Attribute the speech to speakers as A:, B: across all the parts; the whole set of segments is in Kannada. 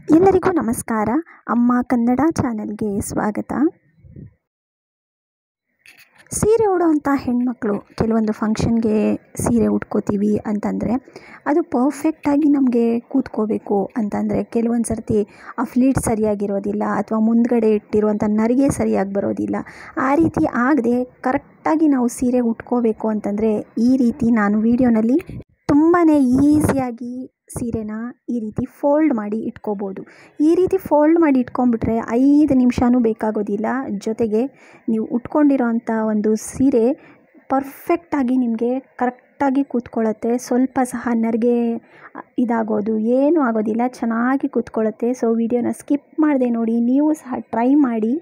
A: ಎಲ್ಲರಿಗೂ ನಮಸ್ಕಾರ ಅಮ್ಮ ಕನ್ನಡ ಚಾನೆಲ್ಗೆ ಸ್ವಾಗತ ಸೀರೆ ಉಡೋವಂಥ ಹೆಣ್ಮಕ್ಳು ಕೆಲವೊಂದು ಫಂಕ್ಷನ್ಗೆ ಸೀರೆ ಉಟ್ಕೋತೀವಿ ಅಂತಂದರೆ ಅದು ಪರ್ಫೆಕ್ಟಾಗಿ ನಮಗೆ ಕೂತ್ಕೋಬೇಕು ಅಂತಂದರೆ ಕೆಲವೊಂದು ಸರ್ತಿ ಆ ಫ್ಲೀಟ್ ಸರಿಯಾಗಿರೋದಿಲ್ಲ ಅಥವಾ ಮುಂದ್ಗಡೆ ಇಟ್ಟಿರುವಂಥ ನರಿಗೆ ಸರಿಯಾಗಿ ಬರೋದಿಲ್ಲ ಆ ರೀತಿ ಆಗದೆ ಕರೆಕ್ಟಾಗಿ ನಾವು ಸೀರೆ ಉಟ್ಕೋಬೇಕು ಅಂತಂದರೆ ಈ ರೀತಿ ನಾನು ವಿಡಿಯೋನಲ್ಲಿ ತುಂಬಾ ಈಸಿಯಾಗಿ ಸೀರೆನ ಈ ರೀತಿ ಫೋಲ್ಡ್ ಮಾಡಿ ಇಟ್ಕೋಬೋದು ಈ ರೀತಿ ಫೋಲ್ಡ್ ಮಾಡಿ ಇಟ್ಕೊಂಡ್ಬಿಟ್ರೆ ಐದು ನಿಮಿಷವೂ ಬೇಕಾಗೋದಿಲ್ಲ ಜೊತೆಗೆ ನೀವು ಉಟ್ಕೊಂಡಿರೋಂಥ ಒಂದು ಸೀರೆ ಪರ್ಫೆಕ್ಟಾಗಿ ನಿಮಗೆ ಕರೆಕ್ಟಾಗಿ ಕೂತ್ಕೊಳ್ಳುತ್ತೆ ಸ್ವಲ್ಪ ಸಹ ನರಿಗೆ ಇದಾಗೋದು ಏನೂ ಆಗೋದಿಲ್ಲ ಚೆನ್ನಾಗಿ ಕೂತ್ಕೊಳ್ಳುತ್ತೆ ಸೊ ವಿಡಿಯೋನ ಸ್ಕಿಪ್ ಮಾಡದೆ ನೋಡಿ ನೀವು ಸಹ ಟ್ರೈ ಮಾಡಿ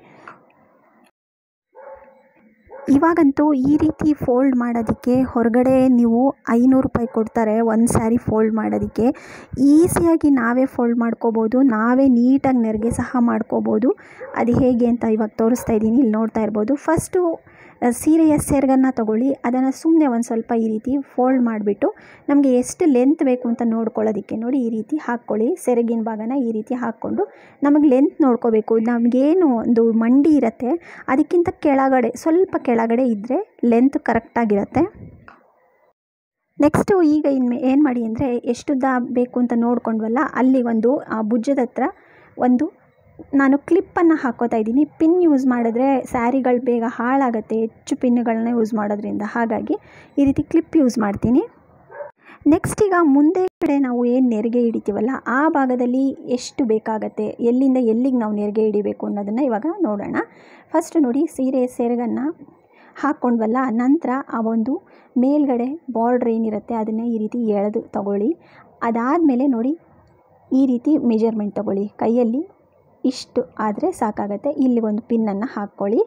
A: ಇವಾಗಂತೂ ಈ ರೀತಿ ಫೋಲ್ಡ್ ಮಾಡೋದಕ್ಕೆ ಹೊರಗಡೆ ನೀವು ಐನೂರು ರೂಪಾಯಿ ಕೊಡ್ತಾರೆ ಒಂದು ಸ್ಯಾರಿ ಫೋಲ್ಡ್ ಮಾಡೋದಕ್ಕೆ ಈಸಿಯಾಗಿ ನಾವೇ ಫೋಲ್ಡ್ ಮಾಡ್ಕೋಬೋದು ನಾವೇ ನೀಟಾಗಿ ನೆರಿಗೆ ಸಹ ಮಾಡ್ಕೋಬೋದು ಅದು ಹೇಗೆ ಅಂತ ಇವಾಗ ತೋರಿಸ್ತಾ ಇದ್ದೀನಿ ಇಲ್ಲಿ ನೋಡ್ತಾ ಇರ್ಬೋದು ಫಸ್ಟು ಸೀರೆಯ ಸೆರಗನ್ನು ತೊಗೊಳ್ಳಿ ಅದನ್ನು ಸುಮ್ಮನೆ ಒಂದು ಸ್ವಲ್ಪ ಈ ರೀತಿ ಫೋಲ್ಡ್ ಮಾಡಿಬಿಟ್ಟು ನಮಗೆ ಎಷ್ಟು ಲೆಂತ್ ಬೇಕು ಅಂತ ನೋಡ್ಕೊಳ್ಳೋದಕ್ಕೆ ನೋಡಿ ಈ ರೀತಿ ಹಾಕ್ಕೊಳ್ಳಿ ಸೆರಗಿನ ಭಾಗನ ಈ ರೀತಿ ಹಾಕ್ಕೊಂಡು ನಮಗೆ ಲೆಂತ್ ನೋಡ್ಕೋಬೇಕು ನಮಗೇನು ಒಂದು ಮಂಡಿ ಇರುತ್ತೆ ಅದಕ್ಕಿಂತ ಕೆಳಗಡೆ ಸ್ವಲ್ಪ ಕೆಳಗಡೆ ಇದ್ದರೆ ಲೆಂತ್ ಕರೆಕ್ಟಾಗಿರುತ್ತೆ ನೆಕ್ಸ್ಟು ಈಗ ಇನ್ನು ಏನು ಮಾಡಿ ಅಂದರೆ ಎಷ್ಟುದ್ದ ಬೇಕು ಅಂತ ನೋಡ್ಕೊಂಡ್ವಲ್ಲ ಅಲ್ಲಿ ಒಂದು ಆ ಭುಜದ ಹತ್ರ ಒಂದು ನಾನು ಕ್ಲಿಪ್ಪನ್ನು ಹಾಕೋತಾ ಇದ್ದೀನಿ ಪಿನ್ ಯೂಸ್ ಮಾಡಿದ್ರೆ ಸ್ಯಾರಿಗಳು ಬೇಗ ಹಾಳಾಗುತ್ತೆ ಹೆಚ್ಚು ಪಿನ್ನುಗಳನ್ನ ಯೂಸ್ ಮಾಡೋದ್ರಿಂದ ಹಾಗಾಗಿ ಈ ರೀತಿ ಕ್ಲಿಪ್ ಯೂಸ್ ಮಾಡ್ತೀನಿ ನೆಕ್ಸ್ಟ್ ಈಗ ಮುಂದೆ ಕಡೆ ನಾವು ಏನು ನೆರಿಗೆ ಹಿಡಿತೀವಲ್ಲ ಆ ಭಾಗದಲ್ಲಿ ಎಷ್ಟು ಬೇಕಾಗತ್ತೆ ಎಲ್ಲಿಂದ ಎಲ್ಲಿಗೆ ನಾವು ನೆರಿಗೆ ಹಿಡಿಬೇಕು ಅನ್ನೋದನ್ನು ಇವಾಗ ನೋಡೋಣ ಫಸ್ಟ್ ನೋಡಿ ಸೀರೆ ಸೆರಗನ್ನು ಹಾಕ್ಕೊಂಡ್ವಲ್ಲ ನಂತರ ಆ ಒಂದು ಮೇಲ್ಗಡೆ ಬಾರ್ಡ್ರ್ ಏನಿರುತ್ತೆ ಅದನ್ನೇ ಈ ರೀತಿ ಎಳೆದು ತಗೊಳ್ಳಿ ಅದಾದಮೇಲೆ ನೋಡಿ ಈ ರೀತಿ ಮೆಜರ್ಮೆಂಟ್ ತಗೊಳ್ಳಿ ಕೈಯಲ್ಲಿ ಇಷ್ಟು ಆದರೆ ಸಾಕಾಗತ್ತೆ ಇಲ್ಲಿ ಒಂದು ಪಿನ್ನನ್ನು ಹಾಕ್ಕೊಳ್ಳಿ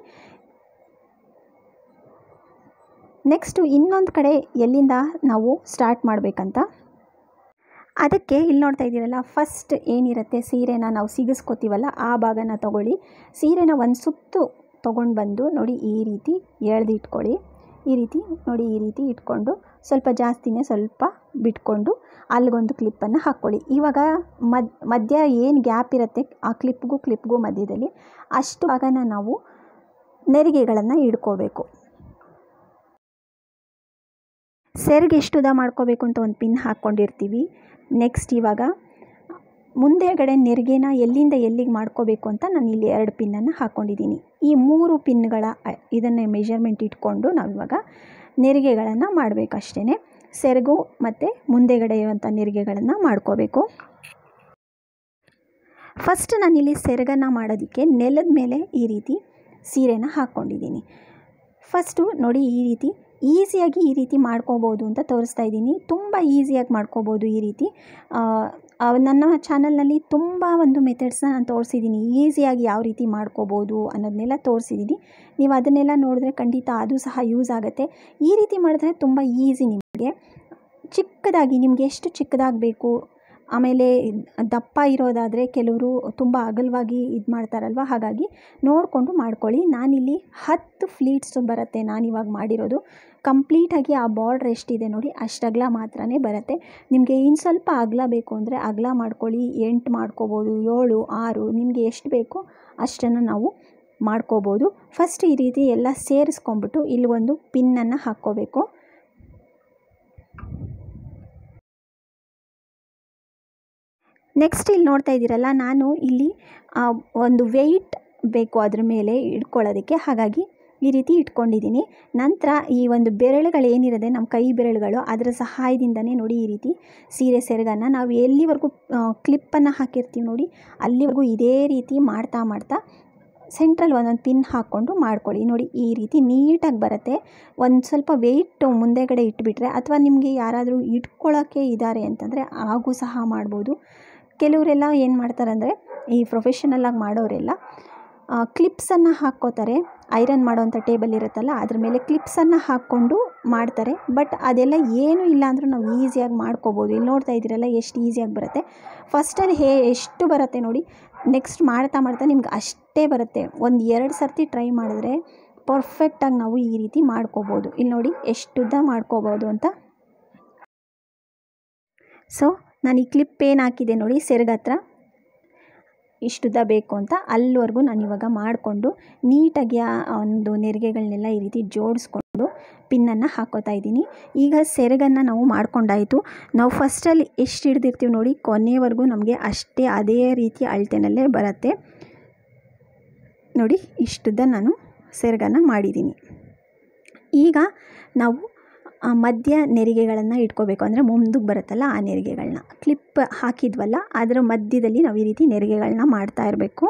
A: ನೆಕ್ಸ್ಟು ಇನ್ನೊಂದು ಕಡೆ ಎಲ್ಲಿಂದ ನಾವು ಸ್ಟಾರ್ಟ್ ಮಾಡಬೇಕಂತ ಅದಕ್ಕೆ ಇಲ್ಲಿ ನೋಡ್ತಾ ಇದ್ದೀರಲ್ಲ ಫಸ್ಟ್ ಏನಿರುತ್ತೆ ಸೀರೆನ ನಾವು ಸಿಗಿಸ್ಕೋತೀವಲ್ಲ ಆ ಭಾಗನ ತಗೊಳ್ಳಿ ಸೀರೆನ ಒಂದು ಸುತ್ತು ತೊಗೊಂಡು ಬಂದು ನೋಡಿ ಈ ರೀತಿ ಎಳ್ದು ಇಟ್ಕೊಳ್ಳಿ ಈ ರೀತಿ ನೋಡಿ ಈ ರೀತಿ ಇಟ್ಕೊಂಡು ಸ್ವಲ್ಪ ಜಾಸ್ತಿನೇ ಸ್ವಲ್ಪ ಬಿಟ್ಕೊಂಡು ಅಲ್ಲಿಗೊಂದು ಕ್ಲಿಪ್ಪನ್ನು ಹಾಕ್ಕೊಳ್ಳಿ ಇವಾಗ ಮದ್ ಮಧ್ಯ ಏನು ಗ್ಯಾಪ್ ಇರುತ್ತೆ ಆ ಕ್ಲಿಪ್ಗೂ ಕ್ಲಿಪ್ಗೂ ಮಧ್ಯದಲ್ಲಿ ಅಷ್ಟು ಭಾಗನ ನಾವು ನೆರಿಗೆಗಳನ್ನು ಇಡ್ಕೋಬೇಕು ಸೆರ್ಗೆ ಎಷ್ಟು ಉದ ಮಾಡ್ಕೋಬೇಕು ಅಂತ ಒಂದು ಪಿನ್ ಹಾಕ್ಕೊಂಡಿರ್ತೀವಿ ನೆಕ್ಸ್ಟ್ ಇವಾಗ ಮುಂದೆಗಡೆ ನೆರಿಗೆನ ಎಲ್ಲಿಂದ ಎಲ್ಲಿಗೆ ಮಾಡ್ಕೋಬೇಕು ಅಂತ ನಾನು ಇಲ್ಲಿ ಎರಡು ಪಿನ್ನನ್ನು ಹಾಕ್ಕೊಂಡಿದ್ದೀನಿ ಈ ಮೂರು ಪಿನ್ಗಳ ಇದನ್ನೇ ಮೆಜರ್ಮೆಂಟ್ ಇಟ್ಕೊಂಡು ನಾವಿವಾಗ ನೆರಿಗೆಗಳನ್ನು ಮಾಡಬೇಕಷ್ಟೇ ಸೆರಗು ಮತ್ತು ಮುಂದೆಗಡೆ ಇರುವಂಥ ನೆರಿಗೆಗಳನ್ನು ಮಾಡ್ಕೋಬೇಕು ಫಸ್ಟ್ ನಾನಿಲ್ಲಿ ಸೆರಗನ್ನು ಮಾಡೋದಕ್ಕೆ ನೆಲದ ಮೇಲೆ ಈ ರೀತಿ ಸೀರೆನ ಹಾಕ್ಕೊಂಡಿದ್ದೀನಿ ಫಸ್ಟು ನೋಡಿ ಈ ರೀತಿ ಈಸಿಯಾಗಿ ಈ ರೀತಿ ಮಾಡ್ಕೋಬೋದು ಅಂತ ತೋರಿಸ್ತಾ ಇದ್ದೀನಿ ತುಂಬ ಈಸಿಯಾಗಿ ಮಾಡ್ಕೋಬೋದು ಈ ರೀತಿ ನನ್ನ ಚಾನಲ್ನಲ್ಲಿ ತುಂಬ ಒಂದು ಮೆಥಡ್ಸ್ನ ನಾನು ತೋರಿಸಿದ್ದೀನಿ ಈಸಿಯಾಗಿ ಯಾವ ರೀತಿ ಮಾಡ್ಕೋಬೋದು ಅನ್ನೋದನ್ನೆಲ್ಲ ತೋರಿಸಿದ್ದೀನಿ ನೀವು ಅದನ್ನೆಲ್ಲ ನೋಡಿದ್ರೆ ಖಂಡಿತ ಅದು ಸಹ ಯೂಸ್ ಆಗುತ್ತೆ ಈ ರೀತಿ ಮಾಡಿದ್ರೆ ತುಂಬ ಈಸಿ ನಿಮಗೆ ಚಿಕ್ಕದಾಗಿ ನಿಮಗೆ ಎಷ್ಟು ಚಿಕ್ಕದಾಗಿ ಬೇಕು ಆಮೇಲೆ ದಪ್ಪ ಇರೋದಾದರೆ ಕೆಲವರು ತುಂಬ ಅಗಲವಾಗಿ ಇದು ಮಾಡ್ತಾರಲ್ವ ಹಾಗಾಗಿ ನೋಡಿಕೊಂಡು ಮಾಡ್ಕೊಳ್ಳಿ ನಾನಿಲ್ಲಿ ಹತ್ತು ಫ್ಲೀಟ್ಸ್ ಬರುತ್ತೆ ನಾನಿವಾಗ ಮಾಡಿರೋದು ಕಂಪ್ಲೀಟಾಗಿ ಆ ಬಾರ್ಡ್ರ್ ಎಷ್ಟಿದೆ ನೋಡಿ ಅಷ್ಟು ಅಗಲ ಮಾತ್ರನೇ ಬರುತ್ತೆ ನಿಮಗೆ ಇನ್ನು ಸ್ವಲ್ಪ ಅಗಲ ಬೇಕು ಅಂದರೆ ಅಗಲ ಮಾಡ್ಕೊಳ್ಳಿ ಎಂಟು ಮಾಡ್ಕೋಬೋದು ಏಳು ಆರು ನಿಮಗೆ ಎಷ್ಟು ಬೇಕೋ ಅಷ್ಟನ್ನು ನಾವು ಮಾಡ್ಕೋಬೋದು ಫಸ್ಟ್ ಈ ರೀತಿ ಎಲ್ಲ ಸೇರಿಸ್ಕೊಂಬಿಟ್ಟು ಇಲ್ಲಿ ಒಂದು ಪಿನ್ನನ್ನು ಹಾಕ್ಕೋಬೇಕು ನೆಕ್ಸ್ಟ್ ಇಲ್ಲಿ ನೋಡ್ತಾ ಇದ್ದೀರಲ್ಲ ನಾನು ಇಲ್ಲಿ ಒಂದು ವೆಯ್ಟ್ ಬೇಕು ಅದ್ರ ಮೇಲೆ ಇಟ್ಕೊಳ್ಳೋದಕ್ಕೆ ಹಾಗಾಗಿ ಈ ರೀತಿ ಇಟ್ಕೊಂಡಿದ್ದೀನಿ ನಂತರ ಈ ಒಂದು ಬೆರಳುಗಳು ಏನಿರುತ್ತೆ ನಮ್ಮ ಕೈ ಬೆರಳುಗಳು ಅದರ ಸಹಾಯದಿಂದನೇ ನೋಡಿ ಈ ರೀತಿ ಸೀರೆ ಸೆರಗನ್ನು ನಾವು ಎಲ್ಲಿವರೆಗೂ ಕ್ಲಿಪ್ಪನ್ನು ಹಾಕಿರ್ತೀವಿ ನೋಡಿ ಅಲ್ಲಿವರೆಗೂ ಇದೇ ರೀತಿ ಮಾಡ್ತಾ ಮಾಡ್ತಾ ಸೆಂಟ್ರಲ್ ಒಂದೊಂದು ಪಿನ್ ಹಾಕ್ಕೊಂಡು ಮಾಡ್ಕೊಳ್ಳಿ ನೋಡಿ ಈ ರೀತಿ ನೀಟಾಗಿ ಬರುತ್ತೆ ಒಂದು ಸ್ವಲ್ಪ ವೆಯ್ಟ್ ಮುಂದೆಗಡೆ ಇಟ್ಬಿಟ್ರೆ ಅಥವಾ ನಿಮಗೆ ಯಾರಾದರೂ ಇಟ್ಕೊಳ್ಳೋಕ್ಕೆ ಇದ್ದಾರೆ ಅಂತಂದರೆ ಹಾಗೂ ಸಹ ಮಾಡ್ಬೋದು ಕೆಲವರೆಲ್ಲ ಏನು ಮಾಡ್ತಾರಂದರೆ ಈ ಪ್ರೊಫೆಷನಲ್ಲಾಗಿ ಮಾಡೋರೆಲ್ಲ ಕ್ಲಿಪ್ಸನ್ನು ಹಾಕ್ಕೋತಾರೆ ಐರನ್ ಮಾಡೋವಂಥ ಟೇಬಲ್ ಇರುತ್ತಲ್ಲ ಅದ್ರ ಮೇಲೆ ಕ್ಲಿಪ್ಸನ್ನು ಹಾಕ್ಕೊಂಡು ಮಾಡ್ತಾರೆ ಬಟ್ ಅದೆಲ್ಲ ಏನೂ ಇಲ್ಲ ಅಂದರೂ ನಾವು ಈಸಿಯಾಗಿ ಮಾಡ್ಕೋಬೋದು ಇಲ್ಲಿ ನೋಡ್ತಾ ಇದ್ದೀರಲ್ಲ ಎಷ್ಟು ಈಸಿಯಾಗಿ ಬರುತ್ತೆ ಫಸ್ಟಲ್ಲಿ ಹೇ ಎಷ್ಟು ಬರುತ್ತೆ ನೋಡಿ ನೆಕ್ಸ್ಟ್ ಮಾಡ್ತಾ ಮಾಡ್ತಾ ನಿಮ್ಗೆ ಅಷ್ಟೇ ಬರುತ್ತೆ ಒಂದು ಎರಡು ಸರ್ತಿ ಟ್ರೈ ಮಾಡಿದ್ರೆ ಪರ್ಫೆಕ್ಟಾಗಿ ನಾವು ಈ ರೀತಿ ಮಾಡ್ಕೋಬೋದು ಇಲ್ಲಿ ನೋಡಿ ಎಷ್ಟುದ್ದ ಮಾಡ್ಕೋಬೋದು ಅಂತ ಸೊ ನಾನು ಈ ಕ್ಲಿಪ್ ಏನು ಹಾಕಿದೆ ನೋಡಿ ಸೆರಗ ಹತ್ರ ಇಷ್ಟುದ್ದ ಬೇಕು ಅಂತ ಅಲ್ಲಿವರೆಗೂ ನಾನು ಇವಾಗ ಮಾಡಿಕೊಂಡು ನೀಟಾಗಿ ಆ ಒಂದು ನೆರಿಗೆಗಳನ್ನೆಲ್ಲ ಈ ರೀತಿ ಜೋಡಿಸ್ಕೊಂಡು ಪಿನ್ನನ್ನು ಹಾಕೋತಾ ಇದ್ದೀನಿ ಈಗ ಸೆರಗನ್ನು ನಾವು ಮಾಡ್ಕೊಂಡಾಯಿತು ನಾವು ಫಸ್ಟಲ್ಲಿ ಎಷ್ಟು ಹಿಡ್ದಿರ್ತೀವಿ ನೋಡಿ ಕೊನೆಯವರೆಗೂ ನಮಗೆ ಅಷ್ಟೇ ಅದೇ ರೀತಿ ಅಳತೆನಲ್ಲೇ ಬರುತ್ತೆ ನೋಡಿ ಇಷ್ಟುದ್ದ ನಾನು ಸೆರಗನ್ನು ಮಾಡಿದ್ದೀನಿ ಈಗ ನಾವು ಆ ಮಧ್ಯ ನೆರಿಗೆಗಳನ್ನು ಇಟ್ಕೋಬೇಕು ಅಂದರೆ ಮುಂದಕ್ಕೆ ಬರುತ್ತಲ್ಲ ಆ ನೆರಿಗೆಗಳನ್ನ ಕ್ಲಿಪ್ ಹಾಕಿದ್ವಲ್ಲ ಅದರ ಮಧ್ಯದಲ್ಲಿ ನಾವು ಈ ರೀತಿ ನೆರಿಗೆಗಳನ್ನ ಮಾಡ್ತಾ ಇರಬೇಕು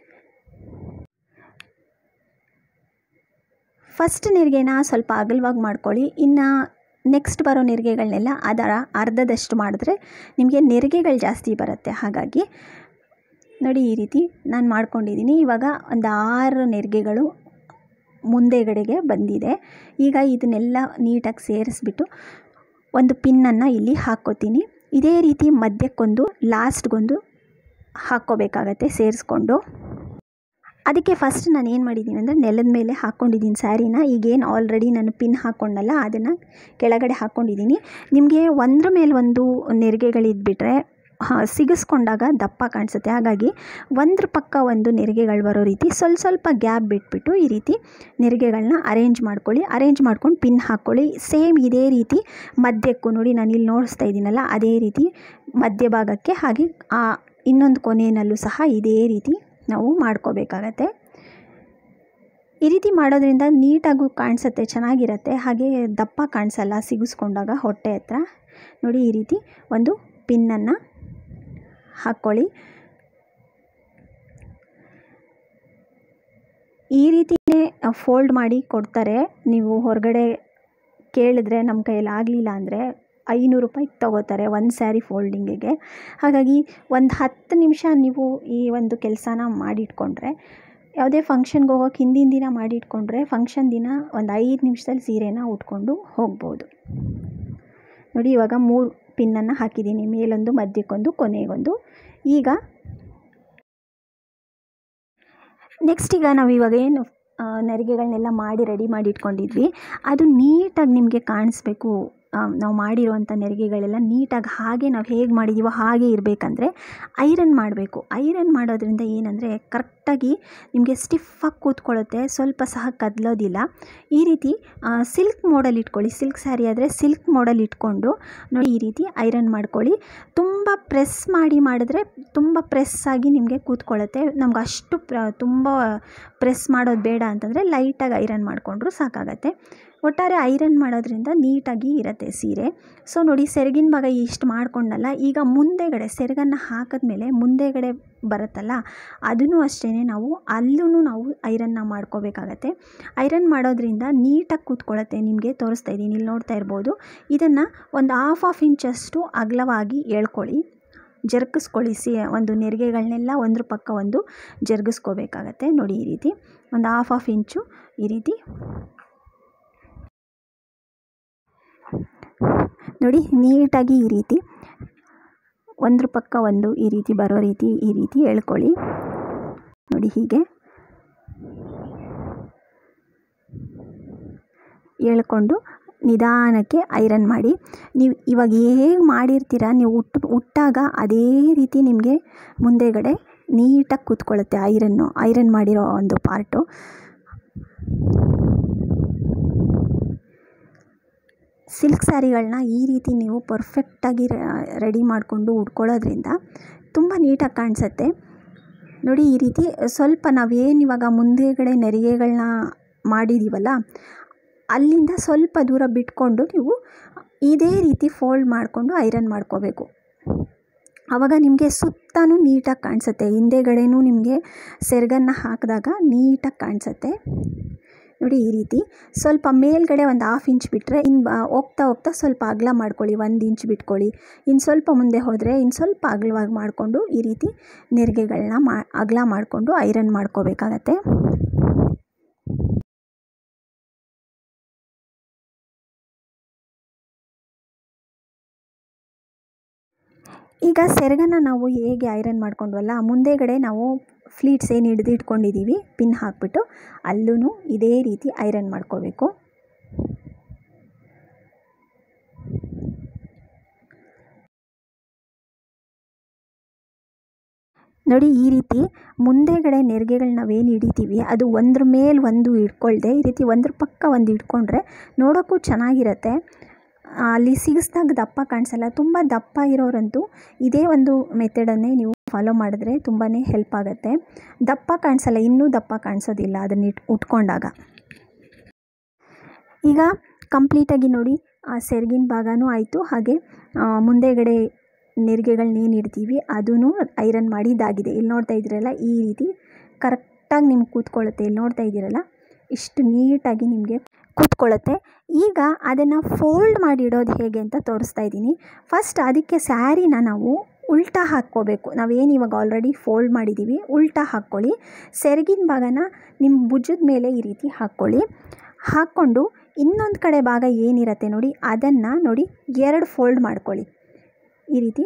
A: ಫಸ್ಟ್ ನೆರಿಗೆನ ಸ್ವಲ್ಪ ಅಗಲವಾಗಿ ಮಾಡ್ಕೊಳ್ಳಿ ಇನ್ನು ನೆಕ್ಸ್ಟ್ ಬರೋ ನೆರಿಗೆಗಳನ್ನೆಲ್ಲ ಅದರ ಅರ್ಧದಷ್ಟು ಮಾಡಿದ್ರೆ ನಿಮಗೆ ನೆರಿಗೆಗಳು ಜಾಸ್ತಿ ಬರುತ್ತೆ ಹಾಗಾಗಿ ನೋಡಿ ಈ ರೀತಿ ನಾನು ಮಾಡ್ಕೊಂಡಿದ್ದೀನಿ ಇವಾಗ ಒಂದು ಆರು ನೆರಿಗೆಗಳು ಮುಂದೆಗಡೆಗೆ ಬಂದಿದೆ ಈಗ ಇದನ್ನೆಲ್ಲ ನೀಟಾಗಿ ಸೇರಿಸ್ಬಿಟ್ಟು ಒಂದು ಪಿನ್ನನ್ನು ಇಲ್ಲಿ ಹಾಕ್ಕೋತೀನಿ ಇದೇ ರೀತಿ ಮಧ್ಯಕ್ಕೊಂದು ಲಾಸ್ಟ್ಗೊಂದು ಹಾಕ್ಕೋಬೇಕಾಗತ್ತೆ ಸೇರಿಸ್ಕೊಂಡು ಅದಕ್ಕೆ ಫಸ್ಟ್ ನಾನು ಏನು ಮಾಡಿದ್ದೀನಿ ಅಂದರೆ ನೆಲದ ಮೇಲೆ ಹಾಕ್ಕೊಂಡಿದ್ದೀನಿ ಸ್ಯಾರಿನ ಈಗೇನು ಆಲ್ರೆಡಿ ನಾನು ಪಿನ್ ಹಾಕ್ಕೊಂಡಲ್ಲ ಅದನ್ನು ಕೆಳಗಡೆ ಹಾಕ್ಕೊಂಡಿದ್ದೀನಿ ನಿಮಗೆ ಒಂದ್ರ ಮೇಲೆ ಒಂದು ನೆರಿಗೆಗಳಿದ್ಬಿಟ್ರೆ ಹಾಂ ಸಿಗಿಸ್ಕೊಂಡಾಗ ದಪ್ಪ ಕಾಣಿಸುತ್ತೆ ಹಾಗಾಗಿ ಒಂದ್ರ ಪಕ್ಕ ಒಂದು ನೆರಿಗೆಗಳು ಬರೋ ರೀತಿ ಸ್ವಲ್ಪ ಸ್ವಲ್ಪ ಗ್ಯಾಪ್ ಬಿಟ್ಬಿಟ್ಟು ಈ ರೀತಿ ನೆರಿಗೆಗಳನ್ನ ಅರೇಂಜ್ ಮಾಡ್ಕೊಳ್ಳಿ ಅರೇಂಜ್ ಮಾಡ್ಕೊಂಡು ಪಿನ್ ಹಾಕ್ಕೊಳ್ಳಿ ಸೇಮ್ ಇದೇ ರೀತಿ ಮಧ್ಯಕ್ಕೂ ನೋಡಿ ನಾನು ಇಲ್ಲಿ ನೋಡಿಸ್ತಾ ಇದ್ದೀನಲ್ಲ ಅದೇ ರೀತಿ ಮಧ್ಯಭಾಗಕ್ಕೆ ಹಾಗೆ ಆ ಇನ್ನೊಂದು ಕೊನೆಯಲ್ಲೂ ಸಹ ಇದೇ ರೀತಿ ನಾವು ಮಾಡ್ಕೋಬೇಕಾಗತ್ತೆ ಈ ರೀತಿ ಮಾಡೋದ್ರಿಂದ ನೀಟಾಗೂ ಕಾಣಿಸುತ್ತೆ ಚೆನ್ನಾಗಿರುತ್ತೆ ಹಾಗೆ ದಪ್ಪ ಕಾಣಿಸಲ್ಲ ಸಿಗಿಸ್ಕೊಂಡಾಗ ಹೊಟ್ಟೆ ಹತ್ರ ನೋಡಿ ಈ ರೀತಿ ಒಂದು ಪಿನ್ನನ್ನು ಹಾಕ್ಕೊಳ್ಳಿ ಈ ರೀತಿಯೇ ಫೋಲ್ಡ್ ಮಾಡಿ ಕೊಡ್ತಾರೆ ನೀವು ಹೊರಗಡೆ ಕೇಳಿದ್ರೆ ನಮ್ಮ ಕೈಯಲ್ಲಿ ಆಗಲಿಲ್ಲ ಅಂದರೆ ಐನೂರು ರೂಪಾಯಿ ತೊಗೋತಾರೆ ಒಂದು ಸ್ಯಾರಿ ಫೋಲ್ಡಿಂಗಿಗೆ ಹಾಗಾಗಿ ಒಂದು ಹತ್ತು ನಿಮಿಷ ನೀವು ಈ ಒಂದು ಕೆಲಸನ ಮಾಡಿಟ್ಕೊಂಡ್ರೆ ಯಾವುದೇ ಫಂಕ್ಷನ್ಗೆ ಹೋಗೋಕೆ ಹಿಂದಿನ ದಿನ ಮಾಡಿಟ್ಕೊಂಡ್ರೆ ಫಂಕ್ಷನ್ ದಿನ ಒಂದು ಐದು ನಿಮಿಷದಲ್ಲಿ ಸೀರೆನ ಉಟ್ಕೊಂಡು ಹೋಗ್ಬೋದು ನೋಡಿ ಇವಾಗ ಮೂರು ಪಿನ್ನನ್ನು ಹಾಕಿದ್ದೀನಿ ಮೇಲೊಂದು ಮಧ್ಯಕ್ಕೊಂದು ಕೊನೆಗೊಂದು ಈಗ ನೆಕ್ಸ್ಟ್ ಈಗ ನಾವು ಇವಾಗ ಏನು ನೆರಿಗೆಗಳನ್ನೆಲ್ಲ ಮಾಡಿ ರೆಡಿ ಮಾಡಿ ಇಟ್ಕೊಂಡಿದ್ವಿ ಅದು ನೀಟಾಗಿ ನಿಮಗೆ ಕಾಣಿಸ್ಬೇಕು ನಾವು ಮಾಡಿರೋವಂಥ ನೆರಿಗೆಗಳೆಲ್ಲ ನೀಟಾಗಿ ಹಾಗೆ ನಾವು ಹೇಗೆ ಮಾಡಿದ್ದೀವೋ ಹಾಗೆ ಇರಬೇಕಂದ್ರೆ ಐರನ್ ಮಾಡಬೇಕು ಐರನ್ ಮಾಡೋದ್ರಿಂದ ಏನಂದರೆ ಕರೆಕ್ಟಾಗಿ ನಿಮಗೆ ಸ್ಟಿಫಾಗಿ ಕೂತ್ಕೊಳ್ಳುತ್ತೆ ಸ್ವಲ್ಪ ಸಹ ಕದಲೋದಿಲ್ಲ ಈ ರೀತಿ ಸಿಲ್ಕ್ ಮೋಡಲ್ಲಿ ಇಟ್ಕೊಳ್ಳಿ ಸಿಲ್ಕ್ ಸ್ಯಾರಿ ಆದರೆ ಸಿಲ್ಕ್ ಮೋಡಲ್ಲಿ ಇಟ್ಕೊಂಡು ನೋಡಿ ಈ ರೀತಿ ಐರನ್ ಮಾಡ್ಕೊಳ್ಳಿ ತುಂಬ ಪ್ರೆಸ್ ಮಾಡಿ ಮಾಡಿದ್ರೆ ತುಂಬ ಪ್ರೆಸ್ ಆಗಿ ನಿಮಗೆ ಕೂತ್ಕೊಳ್ಳುತ್ತೆ ನಮ್ಗೆ ಅಷ್ಟು ಪ್ರ ತುಂಬ ಪ್ರೆಸ್ ಮಾಡೋದು ಬೇಡ ಅಂತಂದರೆ ಲೈಟಾಗಿ ಐರನ್ ಮಾಡಿಕೊಂಡ್ರು ಸಾಕಾಗತ್ತೆ ಒಟ್ಟಾರೆ ಐರನ್ ಮಾಡೋದ್ರಿಂದ ನೀಟಾಗಿ ಇರುತ್ತೆ ಸೀರೆ ಸೊ ನೋಡಿ ಸೆರಗಿನ ಭಾಗ ಇಷ್ಟು ಮಾಡ್ಕೊಂಡಲ್ಲ ಈಗ ಮುಂದೆಗಡೆ ಸೆರಗನ್ನು ಹಾಕಿದ್ಮೇಲೆ ಮುಂದೆಗಡೆ ಬರುತ್ತಲ್ಲ ಅದನ್ನು ಅಷ್ಟೇ ನಾವು ಅಲ್ಲೂ ನಾವು ಐರನ್ನ ಮಾಡ್ಕೋಬೇಕಾಗತ್ತೆ ಐರನ್ ಮಾಡೋದ್ರಿಂದ ನೀಟಾಗಿ ಕೂತ್ಕೊಳ್ಳುತ್ತೆ ನಿಮಗೆ ತೋರಿಸ್ತಾ ಇದ್ದೀನಿ ಇಲ್ಲಿ ನೋಡ್ತಾ ಇರ್ಬೋದು ಇದನ್ನು ಒಂದು ಹಾಫ್ ಹಾಫ್ ಇಂಚಷ್ಟು ಅಗಲವಾಗಿ ಎಳ್ಕೊಳ್ಳಿ ಜರುಗಿಸ್ಕೊಳ್ಳಿ ಸಿ ಒಂದು ನೆರಿಗೆಗಳನ್ನೆಲ್ಲ ಒಂದ್ರ ಪಕ್ಕ ಒಂದು ಜರುಗಿಸ್ಕೋಬೇಕಾಗತ್ತೆ ನೋಡಿ ಈ ರೀತಿ ಒಂದು ಹಾಫ್ ಹಾಫ್ ಇಂಚು ಈ ರೀತಿ ನೋಡಿ ನೀಟಾಗಿ ಈ ರೀತಿ ಒಂದ್ರ ಪಕ್ಕ ಒಂದು ಈ ರೀತಿ ಬರೋ ರೀತಿ ಈ ರೀತಿ ಎಳ್ಕೊಳ್ಳಿ ನೋಡಿ ಹೀಗೆ ಎಳ್ಕೊಂಡು ನಿಧಾನಕ್ಕೆ ಐರನ್ ಮಾಡಿ ನೀವು ಇವಾಗ ಹೇಗೆ ಮಾಡಿರ್ತೀರ ನೀವು ಉಟ್ಟು ಉಟ್ಟಾಗ ಅದೇ ರೀತಿ ನಿಮಗೆ ಮುಂದೆಗಡೆ ನೀಟಾಗಿ ಕೂತ್ಕೊಳ್ಳುತ್ತೆ ಐರನ್ನು ಐರನ್ ಮಾಡಿರೋ ಒಂದು ಪಾರ್ಟು ಸಿಲ್ಕ್ ಸ್ಯಾರಿಗಳನ್ನ ಈ ರೀತಿ ನೀವು ಪರ್ಫೆಕ್ಟಾಗಿ ರೆಡಿ ಮಾಡಿಕೊಂಡು ಉಟ್ಕೊಳ್ಳೋದ್ರಿಂದ ತುಂಬ ನೀಟಾಗಿ ಕಾಣಿಸುತ್ತೆ ನೋಡಿ ಈ ರೀತಿ ಸ್ವಲ್ಪ ನಾವೇನು ಇವಾಗ ಮುಂದೆಗಡೆ ನೆರಿಗೆಗಳನ್ನ ಮಾಡಿದ್ದೀವಲ್ಲ ಅಲ್ಲಿಂದ ಸ್ವಲ್ಪ ದೂರ ಬಿಟ್ಕೊಂಡು ನೀವು ಇದೇ ರೀತಿ ಫೋಲ್ಡ್ ಮಾಡಿಕೊಂಡು ಐರನ್ ಮಾಡ್ಕೋಬೇಕು ಆವಾಗ ನಿಮಗೆ ಸುತ್ತಲೂ ನೀಟಾಗಿ ಕಾಣಿಸುತ್ತೆ ಹಿಂದೆಗಡೆನೂ ನಿಮಗೆ ಸೆರಗನ್ನು ಹಾಕಿದಾಗ ನೀಟಾಗಿ ಕಾಣಿಸುತ್ತೆ ನೋಡಿ ಈ ರೀತಿ ಸ್ವಲ್ಪ ಮೇಲ್ಗಡೆ ಒಂದು ಹಾಫ್ ಇಂಚ್ ಬಿಟ್ಟರೆ ಇನ್ನು ಹೋಗ್ತಾ ಹೋಗ್ತಾ ಸ್ವಲ್ಪ ಅಗಲ ಮಾಡ್ಕೊಳ್ಳಿ ಒಂದು ಇಂಚ್ ಬಿಟ್ಕೊಳ್ಳಿ ಇನ್ನು ಸ್ವಲ್ಪ ಮುಂದೆ ಹೋದರೆ ಇನ್ನು ಸ್ವಲ್ಪ ಅಗಲವಾಗಿ ಮಾಡಿಕೊಂಡು ಈ ರೀತಿ ನೆರಿಗೆಗಳನ್ನ ಮಾ ಅಗಲ ಮಾಡಿಕೊಂಡು ಐರನ್ ಮಾಡ್ಕೋಬೇಕಾಗತ್ತೆ ಈಗ ಸೆರಗನ್ನು ನಾವು ಹೇಗೆ ಐರನ್ ಮಾಡ್ಕೊಂಡ್ವಲ್ಲ ಮುಂದೆಗಡೆ ನಾವು ಫ್ಲೀಟ್ಸ್ ಏನು ಹಿಡಿದು ಇಟ್ಕೊಂಡಿದ್ದೀವಿ ಪಿನ್ ಹಾಕ್ಬಿಟ್ಟು ಅಲ್ಲೂ ಇದೇ ರೀತಿ ಐರನ್ ಮಾಡ್ಕೋಬೇಕು ನೋಡಿ ಈ ರೀತಿ ಮುಂದೆಗಡೆ ನೆರಿಗೆಗಳು ನಾವೇನು ಹಿಡಿತೀವಿ ಅದು ಒಂದ್ರ ಮೇಲೆ ಒಂದು ಇಟ್ಕೊಳ್ದೆ ಈ ರೀತಿ ಒಂದ್ರ ಪಕ್ಕ ಒಂದು ಇಟ್ಕೊಂಡ್ರೆ ನೋಡೋಕ್ಕೂ ಚೆನ್ನಾಗಿರುತ್ತೆ ಅಲ್ಲಿ ಸಿಗಿಸ್ದಾಗ ದಪ್ಪ ಕಾಣಿಸಲ್ಲ ತುಂಬ ದಪ್ಪ ಇರೋರಂತೂ ಇದೇ ಒಂದು ಮೆಥಡನ್ನೇ ನೀವು ಫಾಲೋ ಮಾಡಿದ್ರೆ ತುಂಬಾ ಹೆಲ್ಪ್ ಆಗುತ್ತೆ ದಪ್ಪ ಕಾಣಿಸಲ್ಲ ಇನ್ನೂ ದಪ್ಪ ಕಾಣಿಸೋದಿಲ್ಲ ಅದನ್ನ ಇಟ್ ಉಟ್ಕೊಂಡಾಗ ಈಗ ಕಂಪ್ಲೀಟಾಗಿ ನೋಡಿ ಆ ಸೆರಗಿನ ಭಾಗನೂ ಆಯಿತು ಹಾಗೆ ಮುಂದೆಗಡೆ ನೆರಿಗೆಗಳನ್ನ ಏನು ಇಡ್ತೀವಿ ಅದೂ ಐರನ್ ಮಾಡಿದ್ದಾಗಿದೆ ಇಲ್ಲಿ ನೋಡ್ತಾ ಇದ್ದೀರಲ್ಲ ಈ ರೀತಿ ಕರೆಕ್ಟಾಗಿ ನಿಮ್ಗೆ ಕೂತ್ಕೊಳ್ಳುತ್ತೆ ಇಲ್ಲಿ ನೋಡ್ತಾ ಇದ್ದೀರಲ್ಲ ಇಷ್ಟು ನೀಟಾಗಿ ನಿಮಗೆ ಕೂತ್ಕೊಳ್ಳುತ್ತೆ ಈಗ ಅದನ್ನು ಫೋಲ್ಡ್ ಮಾಡಿ ಇಡೋದು ಹೇಗೆ ಅಂತ ತೋರಿಸ್ತಾ ಇದ್ದೀನಿ ಫಸ್ಟ್ ಅದಕ್ಕೆ ಸ್ಯಾರಿನ ನಾವು ಉಲ್ಟಾ ಹಾಕ್ಕೋಬೇಕು ನಾವೇನು ಇವಾಗ ಆಲ್ರೆಡಿ ಫೋಲ್ಡ್ ಮಾಡಿದ್ದೀವಿ ಉಲ್ಟಾ ಹಾಕ್ಕೊಳ್ಳಿ ಸೆರಗಿನ ಭಾಗನ ನಿಮ್ಮ ಭುಜದ ಮೇಲೆ ಈ ರೀತಿ ಹಾಕ್ಕೊಳ್ಳಿ ಹಾಕ್ಕೊಂಡು ಇನ್ನೊಂದು ಕಡೆ ಭಾಗ ಏನಿರುತ್ತೆ ನೋಡಿ ಅದನ್ನು ನೋಡಿ ಎರಡು ಫೋಲ್ಡ್ ಮಾಡ್ಕೊಳ್ಳಿ ಈ ರೀತಿ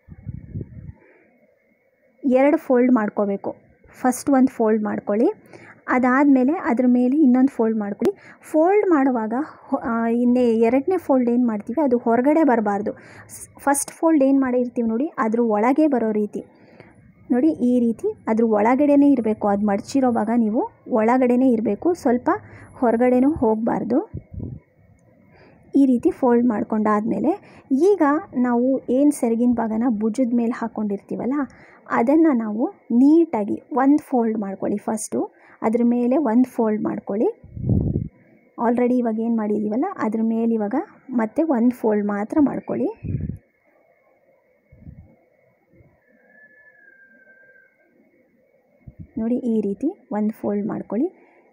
A: ಎರಡು ಫೋಲ್ಡ್ ಮಾಡ್ಕೋಬೇಕು ಫಸ್ಟ್ ಒಂದು ಫೋಲ್ಡ್ ಮಾಡ್ಕೊಳ್ಳಿ ಅದಾದಮೇಲೆ ಅದ್ರ ಮೇಲೆ ಇನ್ನೊಂದು ಫೋಲ್ಡ್ ಮಾಡ್ಕೊಳ್ಳಿ ಫೋಲ್ಡ್ ಮಾಡುವಾಗ ಇನ್ನೇ ಎರಡನೇ ಫೋಲ್ಡ್ ಏನು ಮಾಡ್ತೀವಿ ಅದು ಹೊರಗಡೆ ಬರಬಾರ್ದು ಫಸ್ಟ್ ಫೋಲ್ಡ್ ಏನು ಮಾಡಿರ್ತೀವಿ ನೋಡಿ ಅದ್ರ ಒಳಗೆ ಬರೋ ರೀತಿ ನೋಡಿ ಈ ರೀತಿ ಅದ್ರ ಒಳಗಡೆನೇ ಇರಬೇಕು ಅದು ಮಡಚಿರೋವಾಗ ನೀವು ಒಳಗಡೆನೇ ಇರಬೇಕು ಸ್ವಲ್ಪ ಹೊರಗಡೆನೂ ಹೋಗಬಾರ್ದು ಈ ರೀತಿ ಫೋಲ್ಡ್ ಮಾಡ್ಕೊಂಡಾದಮೇಲೆ ಈಗ ನಾವು ಏನು ಸೆರಗಿನ ಭಾಗನ ಭುಜದ ಮೇಲೆ ಹಾಕ್ಕೊಂಡಿರ್ತೀವಲ್ಲ ಅದನ್ನು ನಾವು ನೀಟಾಗಿ ಒಂದು ಫೋಲ್ಡ್ ಮಾಡ್ಕೊಳ್ಳಿ ಫಸ್ಟು ಅದ್ರ ಮೇಲೆ ಒಂದು ಫೋಲ್ಡ್ ಮಾಡ್ಕೊಳ್ಳಿ ಆಲ್ರೆಡಿ ಇವಾಗ ಏನು ಮಾಡಿದ್ದೀವಲ್ಲ ಅದ್ರ ಮೇಲೆ ಇವಾಗ ಮತ್ತೆ ಒಂದು ಫೋಲ್ಡ್ ಮಾತ್ರ ಮಾಡ್ಕೊಳ್ಳಿ ನೋಡಿ ಈ ರೀತಿ ಒಂದು ಫೋಲ್ಡ್ ಮಾಡ್ಕೊಳ್ಳಿ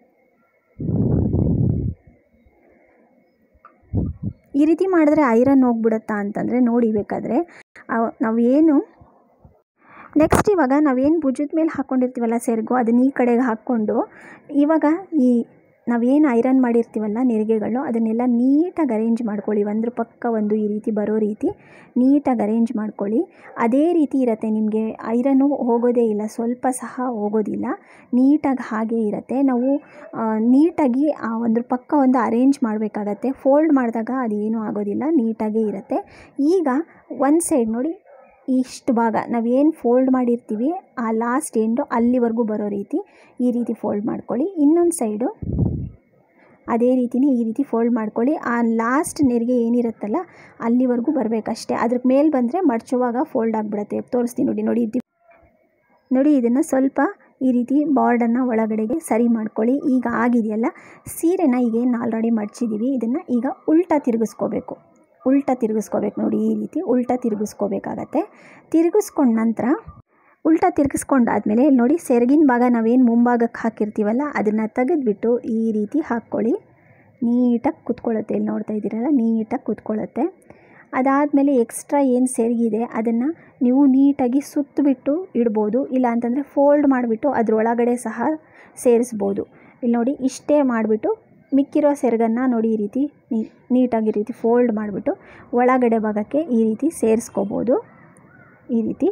A: ಈ ರೀತಿ ಮಾಡಿದ್ರೆ ಐರನ್ ಹೋಗ್ಬಿಡುತ್ತಾ ಅಂತಂದರೆ ನೋಡಿ ಬೇಕಾದರೆ ನಾವು ಏನು ನೆಕ್ಸ್ಟ್ ಇವಾಗ ನಾವೇನು ಭುಜದ ಮೇಲೆ ಹಾಕ್ಕೊಂಡಿರ್ತೀವಲ್ಲ ಸೆರಗು ಅದನ್ನ ಈ ಕಡೆಗೆ ಹಾಕ್ಕೊಂಡು ಇವಾಗ ಈ ನಾವೇನು ಐರನ್ ಮಾಡಿರ್ತೀವಲ್ಲ ನೆರಿಗೆಗಳು ಅದನ್ನೆಲ್ಲ ನೀಟಾಗಿ ಅರೇಂಜ್ ಮಾಡ್ಕೊಳ್ಳಿ ಒಂದ್ರ ಪಕ್ಕ ಒಂದು ಈ ರೀತಿ ಬರೋ ರೀತಿ ನೀಟಾಗಿ ಅರೇಂಜ್ ಮಾಡ್ಕೊಳ್ಳಿ ಅದೇ ರೀತಿ ಇರುತ್ತೆ ನಿಮಗೆ ಐರನ್ನು ಹೋಗೋದೇ ಇಲ್ಲ ಸ್ವಲ್ಪ ಸಹ ಹೋಗೋದಿಲ್ಲ ನೀಟಾಗಿ ಹಾಗೇ ಇರುತ್ತೆ ನಾವು ನೀಟಾಗಿ ಆ ಒಂದ್ರ ಪಕ್ಕ ಒಂದು ಅರೇಂಜ್ ಮಾಡಬೇಕಾಗತ್ತೆ ಫೋಲ್ಡ್ ಮಾಡಿದಾಗ ಅದೇನೂ ಆಗೋದಿಲ್ಲ ನೀಟಾಗೇ ಇರುತ್ತೆ ಈಗ ಒಂದು ಸೈಡ್ ನೋಡಿ ಇಷ್ಟು ಭಾಗ ನಾವೇನು ಫೋಲ್ಡ್ ಮಾಡಿರ್ತೀವಿ ಆ ಲಾಸ್ಟ್ ಎಂಡು ಅಲ್ಲಿವರೆಗೂ ಬರೋ ರೀತಿ ಈ ರೀತಿ ಫೋಲ್ಡ್ ಮಾಡ್ಕೊಳ್ಳಿ ಇನ್ನೊಂದು ಸೈಡು ಅದೇ ರೀತಿಯೇ ಈ ರೀತಿ ಫೋಲ್ಡ್ ಮಾಡ್ಕೊಳ್ಳಿ ಆ ಲಾಸ್ಟ್ ನೆರಿಗೆ ಏನಿರುತ್ತಲ್ಲ ಅಲ್ಲಿವರೆಗೂ ಬರಬೇಕಷ್ಟೇ ಅದ್ರ ಮೇಲೆ ಬಂದರೆ ಮಡ್ಚುವಾಗ ಫೋಲ್ಡ್ ಆಗಿಬಿಡುತ್ತೆ ತೋರಿಸ್ತೀನಿ ನೋಡಿ ನೋಡಿ ನೋಡಿ ಇದನ್ನು ಸ್ವಲ್ಪ ಈ ರೀತಿ ಬಾರ್ಡನ್ನು ಒಳಗಡೆಗೆ ಸರಿ ಮಾಡ್ಕೊಳ್ಳಿ ಈಗ ಆಗಿದೆಯಲ್ಲ ಸೀರೆನ ಈಗೇನು ಆಲ್ರೆಡಿ ಮಡ್ಚಿದ್ದೀವಿ ಇದನ್ನು ಈಗ ಉಲ್ಟಾ ತಿರುಗಿಸ್ಕೋಬೇಕು ಉಲ್ಟಾ ತಿರುಗಿಸ್ಕೋಬೇಕು ನೋಡಿ ಈ ರೀತಿ ಉಲ್ಟಾ ತಿರುಗಿಸ್ಕೋಬೇಕಾಗತ್ತೆ ತಿರುಗಿಸ್ಕೊಂಡ ನಂತರ ಉಲ್ಟಾ ತಿರುಗಿಸ್ಕೊಂಡಾದ್ಮೇಲೆ ಇಲ್ಲಿ ನೋಡಿ ಸೆರಗಿನ ಭಾಗ ನಾವೇನು ಮುಂಭಾಗಕ್ಕೆ ಹಾಕಿರ್ತೀವಲ್ಲ ಅದನ್ನು ತೆಗೆದುಬಿಟ್ಟು ಈ ರೀತಿ ಹಾಕ್ಕೊಳ್ಳಿ ನೀಟಾಗಿ ಕುತ್ಕೊಳ್ಳುತ್ತೆ ಇಲ್ಲಿ ನೋಡ್ತಾ ಇದ್ದೀರಲ್ಲ ನೀಟಾಗಿ ಕುತ್ಕೊಳ್ಳುತ್ತೆ ಅದಾದಮೇಲೆ ಎಕ್ಸ್ಟ್ರಾ ಏನು ಸೆರಗಿದೆ ಅದನ್ನು ನೀವು ನೀಟಾಗಿ ಸುತ್ತಬಿಟ್ಟು ಇಡ್ಬೋದು ಇಲ್ಲ ಅಂತಂದರೆ ಫೋಲ್ಡ್ ಮಾಡಿಬಿಟ್ಟು ಅದರೊಳಗಡೆ ಸಹ ಸೇರಿಸ್ಬೋದು ಇಲ್ಲಿ ನೋಡಿ ಇಷ್ಟೇ ಮಾಡಿಬಿಟ್ಟು ಮಿಕ್ಕಿರೋ ಸೆರಗನ್ನು ನೋಡಿ ಈ ರೀತಿ ನೀಟಾಗಿ ಈ ರೀತಿ ಫೋಲ್ಡ್ ಮಾಡಿಬಿಟ್ಟು ಒಳಗಡೆ ಭಾಗಕ್ಕೆ ಈ ರೀತಿ ಸೇರಿಸ್ಕೋಬೋದು ಈ ರೀತಿ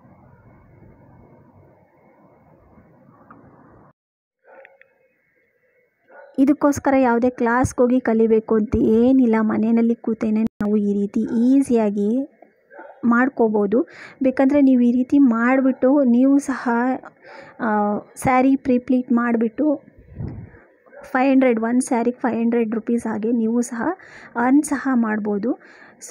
A: ಇದಕ್ಕೋಸ್ಕರ ಯಾವುದೇ ಕ್ಲಾಸ್ಗೆ ಹೋಗಿ ಕಲಿಬೇಕು ಅಂತ ಏನಿಲ್ಲ ಮನೆಯಲ್ಲಿ ಕೂತೇನೆ ನಾವು ಈ ರೀತಿ ಈಸಿಯಾಗಿ ಮಾಡ್ಕೋಬೋದು ಬೇಕಂದರೆ ನೀವು ಈ ರೀತಿ ಮಾಡಿಬಿಟ್ಟು ನೀವು ಸಹ ಸ್ಯಾರಿ ಪ್ರೀಪ್ಲೀಟ್ ಮಾಡಿಬಿಟ್ಟು ಫೈವ್ ಹಂಡ್ರೆಡ್ ಒಂದು ಸ್ಯಾರಿಗೆ ಫೈವ್ ಹಂಡ್ರೆಡ್ ರುಪೀಸ್ ಹಾಗೆ ನೀವು ಸಹ ಅರ್ನ್ ಸಹ ಮಾಡ್ಬೋದು ಸೊ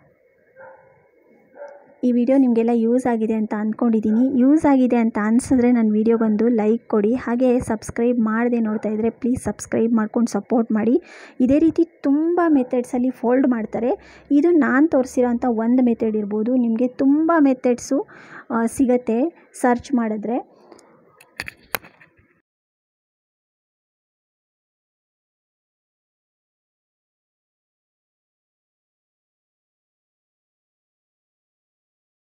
A: ಈ ವಿಡಿಯೋ ನಿಮಗೆಲ್ಲ ಯೂಸ್ ಆಗಿದೆ ಅಂತ ಅಂದ್ಕೊಂಡಿದ್ದೀನಿ ಯೂಸ್ ಆಗಿದೆ ಅಂತ ಅನಿಸಿದ್ರೆ ನನ್ನ ವಿಡಿಯೋಗೊಂದು ಲೈಕ್ ಕೊಡಿ ಹಾಗೆ ಸಬ್ಸ್ಕ್ರೈಬ್ ಮಾಡದೆ ನೋಡ್ತಾ ಇದ್ದರೆ ಪ್ಲೀಸ್ ಸಬ್ಸ್ಕ್ರೈಬ್ ಮಾಡ್ಕೊಂಡು ಸಪೋರ್ಟ್ ಮಾಡಿ ಇದೇ ರೀತಿ ತುಂಬ ಮೆಥಡ್ಸಲ್ಲಿ ಫೋಲ್ಡ್ ಮಾಡ್ತಾರೆ ಇದು ನಾನು ತೋರಿಸಿರೋಂಥ ಒಂದು ಮೆಥಡ್ ಇರ್ಬೋದು ನಿಮಗೆ ತುಂಬ ಮೆಥಡ್ಸು ಸಿಗತ್ತೆ ಸರ್ಚ್ ಮಾಡಿದ್ರೆ